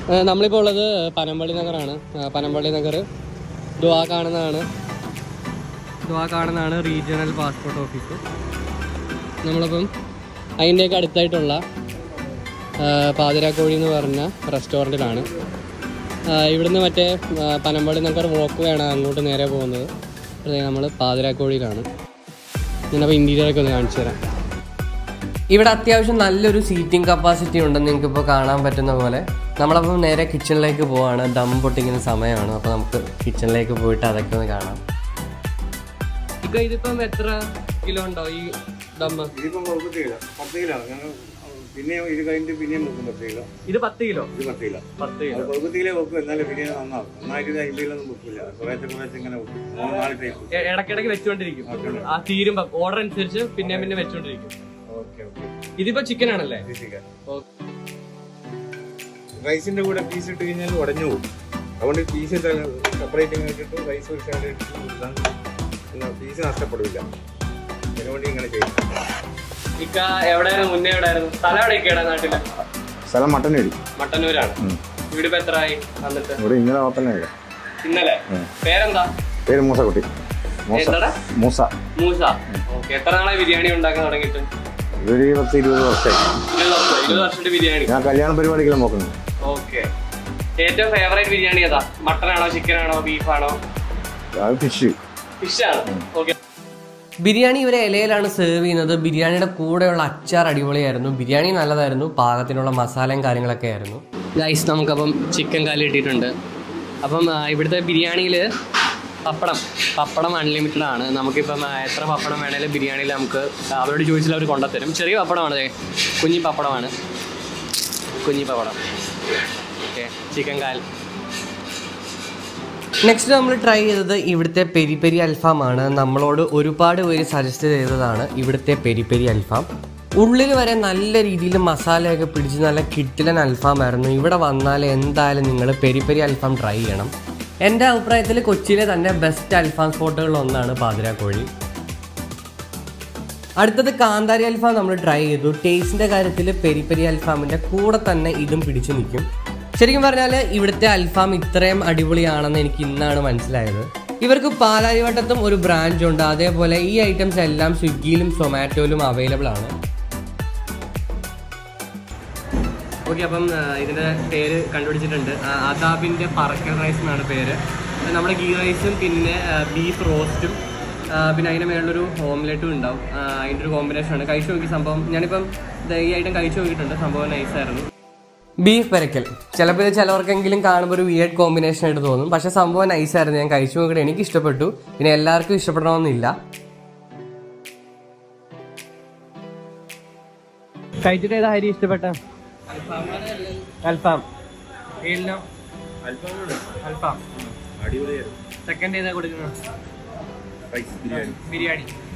ഏഹ് നമ്മളിപ്പോൾ ഉള്ളത് പനമ്പള്ളി നഗറാണ് ഏഹ് പനമ്പള്ളി നഗർ ദുവാ കാണുന്നതാണ് ദുവാ കാണുന്നതാണ് റീജിയണൽ പാസ്പോർട്ട് ഓഫീസ് നമ്മളിപ്പം അതിൻ്റെയൊക്കെ അടുത്തായിട്ടുള്ള ഏഹ് പാതിരാക്കോഴി എന്ന് പറഞ്ഞ റെസ്റ്റോറൻറ്റിലാണ് ഏഹ് ഇവിടുന്ന് മറ്റേ ഏഹ് പനമ്പള്ളി നഗർ വോക്ക് വേണം അങ്ങോട്ട് നേരെ പോകുന്നത് നമ്മൾ പാതിരാക്കോഴിയിലാണ് ഞാനപ്പോൾ ഇൻറ്റീരിയറൊക്കെ ഒന്ന് കാണിച്ചു തരാം ഇവിടെ അത്യാവശ്യം നല്ലൊരു സീറ്റിംഗ് കപ്പാസിറ്റി ഉണ്ടെന്ന് നിങ്ങൾക്ക് ഇപ്പോൾ കാണാൻ പറ്റുന്ന പോലെ നമ്മളപ്പം നേരെ കിച്ചണിലേക്ക് പോവാണ് ദം പൊട്ടിക്കുന്ന സമയമാണ് അപ്പോൾ നമുക്ക് കിച്ചണിലേക്ക് പോയിട്ട് അതൊക്കെ ഒന്ന് കാണാം ഇപ്പൊ ഇതിപ്പം എത്ര കിലോ ഉണ്ടോ ഈ ദമ്മ് ഇതിപ്പം മുപ്പത്തി കിലോ പത്ത് കിലോ ഞങ്ങൾ പിന്നെയും ഇത് കഴിഞ്ഞിട്ട് പിന്നെയും വെക്കും പത്ത് കിലോ ഇത് പത്ത് കിലോ ഇത് പത്ത് കിലോ പത്ത് അത് പകുതി കിലോ വെക്കും എന്നാലും പിന്നെ നന്നാവും നന്നായിട്ട് ഇത് അമ്പത് കിലോ ഒന്നും വെക്കില്ല കുറേശ്ശെ കുറേശ്ശെ ഇങ്ങനെ വെക്കും മൂന്ന് നാല് ടൈപ്പ് ഇടയ്ക്കിടയ്ക്ക് വെച്ചുകൊണ്ടിരിക്കും ഓക്കെ ആ തീരുമ്പോ ഓർഡർ അനുസരിച്ച് പിന്നെ പിന്നെ വെച്ചുകൊണ്ടിരിക്കും ഓക്കെ ഓക്കെ ഇതിപ്പോ ചിക്കൻ ആണല്ലേ റൈസിന്റെ കൂടെ പീസ് ഇട്ട് കഴിഞ്ഞാൽ ഉടഞ്ഞു പോകും അതുകൊണ്ട് പീസ് സെപ്പറേറ്റ് ഇങ്ങനെ ഇട്ടിട്ട് റൈസ് ഒരു സൈഡ് ഇട്ടിട്ട് കൊടുത്താൽ പിന്നെ പീസ് നഷ്ടപ്പെടില്ല അതിനുവേണ്ടി ഇങ്ങനെ ചെയ്യും ഇക്ക എവിടെയായിരുന്നു മുന്നേ എവിടെയായിരുന്നു സ്ഥലം എവിടെയൊക്കെയാണ് നാട്ടില് സ്ഥലം മട്ടൻ ഇടി മട്ടന്നൂരാണ് വീട് ഇപ്പൊ എത്രയായി വന്നിട്ട് ഇവിടെ ഇന്നലെ ഓപ്പൺ ആയില്ല ഇന്നലെ പേരെന്താ പേര് മൂസക്കുട്ടി മൂസ എന്താടാ മൂസ മൂസ ഓക്കെ എത്ര നാളെ ബിരിയാണി ഉണ്ടാക്കാൻ തുടങ്ങിയിട്ട് ഇതൊരു പത്ത് ഇരുപത് വർഷമായി ഇരുപത് വർഷം ഇരുപത് വർഷത്തെ ബിരിയാണി ഞാൻ കല്യാണ പരിപാടിക്കെല്ലാം നോക്കുന്നു ഓക്കെ ഏറ്റവും ഫേവറേറ്റ് ബിരിയാണി ഏതാ മട്ടൺ ആണോ ചിക്കൻ ആണോ ബീഫ് ആണോ അത് ഫിഷ് ഫിഷ് ആണ് ഓക്കെ ബിരിയാണി ഇവരെ ഇലയിലാണ് സെർവ് ചെയ്യുന്നത് ബിരിയാണിയുടെ കൂടെയുള്ള അച്ചാർ അടിപൊളിയായിരുന്നു ബിരിയാണി നല്ലതായിരുന്നു പാകത്തിനുള്ള മസാലയും കാര്യങ്ങളൊക്കെ ആയിരുന്നു ഗൈസ് നമുക്കപ്പം ചിക്കൻ കാലി ഇട്ടിട്ടുണ്ട് അപ്പം ആ, ഇവിടുത്തെ ബിരിയാണിയിൽ പപ്പടം പപ്പടം അൺലിമിറ്റഡ് ആണ് നമുക്കിപ്പം ആ, എത്ര പപ്പടം വേണേലും ബിരിയാണിയിൽ നമുക്ക് അവരോട് ചോദിച്ചാൽ അവർ കൊണ്ടുത്തരും ചെറിയ പപ്പടമാണ് ദേ. കുഞ്ഞി പപ്പടമാണ് കുഞ്ഞി പപ്പടം ഓക്കെ ചിക്കൻ കാൽ നെക്സ്റ്റ് നമ്മൾ ട്രൈ ചെയ്തത് ഇവിടുത്തെ പെരി പെരി അൽഫാമാണ് നമ്മളോട് ഒരുപാട് പേര് സജസ്റ്റ് ചെയ്തതാണ് ഇവിടുത്തെ പെരി പെരി അൽഫാം ഉള്ളിൽ വരെ നല്ല രീതിയിൽ മസാലയൊക്കെ പിടിച്ച് നല്ല കിട്ടിലൻ അൽഫാമായിരുന്നു ഇവിടെ വന്നാൽ എന്തായാലും നിങ്ങൾ പെരി പെരി അൽഫാം ട്രൈ ചെയ്യണം എൻ്റെ അഭിപ്രായത്തിൽ കൊച്ചിയിലെ തന്നെ ബെസ്റ്റ് അൽഫാം സ്പോട്ടുകളിൽ ഒന്നാണ് പാതിരാക്കോഴി അടുത്തത് കാന്താരി അൽഫാം നമ്മൾ ട്രൈ ചെയ്തു ടേസ്റ്റിന്റെ കാര്യത്തിൽ പെരി പെരി അൽഫാമിന്റെ കൂടെ തന്നെ ഇതും പിടിച്ചു നിൽക്കും ശരിക്കും പറഞ്ഞാൽ ഇവിടുത്തെ അൽഫാം ഇത്രയും അടിപൊളിയാണെന്ന് എനിക്ക് ഇന്നാണ് മനസ്സിലായത് ഇവർക്ക് പാലാരിവട്ടത്തും ഒരു ബ്രാഞ്ച് ഉണ്ട് അതേപോലെ ഈ ഐറ്റംസ് എല്ലാം സ്വിഗ്ഗിയിലും സൊമാറ്റോയിലും അവൈലബിൾ ആണ് ഓക്കെ അപ്പം ഇതിന്റെ പേര് കണ്ടുപിടിച്ചിട്ടുണ്ട് അദാബിന്റെ പറക്കൽ റൈസ് എന്നാണ് പേര് നമ്മുടെ ഗീ റൈസും പിന്നെ ബീഫ് റോസ്റ്റും പിന്നെ അതിൻ്റെ മേളിലൊരു ഓംലെറ്റും ഉണ്ടാവും ആ, അതിൻ്റെ ഒരു കോമ്പിനേഷൻ ആണ് കഴിച്ചു നോക്കി സംഭവം ഞാനിപ്പം ദേ ഈ ഐറ്റം കഴിച്ചു നോക്കിയിട്ടുണ്ട് സംഭവം നൈസായിരുന്നു ബീഫ് പെരക്കൽ ചിലപ്പോൾ ഇത് ചിലവർക്കെങ്കിലും കാണുമ്പോൾ ഒരു വിയേഡ് കോമ്പിനേഷൻ ആയിട്ട് തോന്നും പക്ഷെ സംഭവം നൈസായിരുന്നു ഞാൻ കഴിച്ചു നോക്കിയിട്ട് എനിക്ക് ഇഷ്ടപ്പെട്ടു പിന്നെ എല്ലാവർക്കും ഇഷ്ടപ്പെടണമെന്നില്ല കഴിച്ചിട്ട് ഏതാ ഹരി ഇഷ്ടപ്പെട്ട അൽഫാം ഏലിനോ അൽഫാം അടിപൊളിയായിരുന്നു സെക്കൻഡ് ഏതാ കൊടുക്കുന്നത് റൈസ് ബിരിയാണി ബിരിയാണി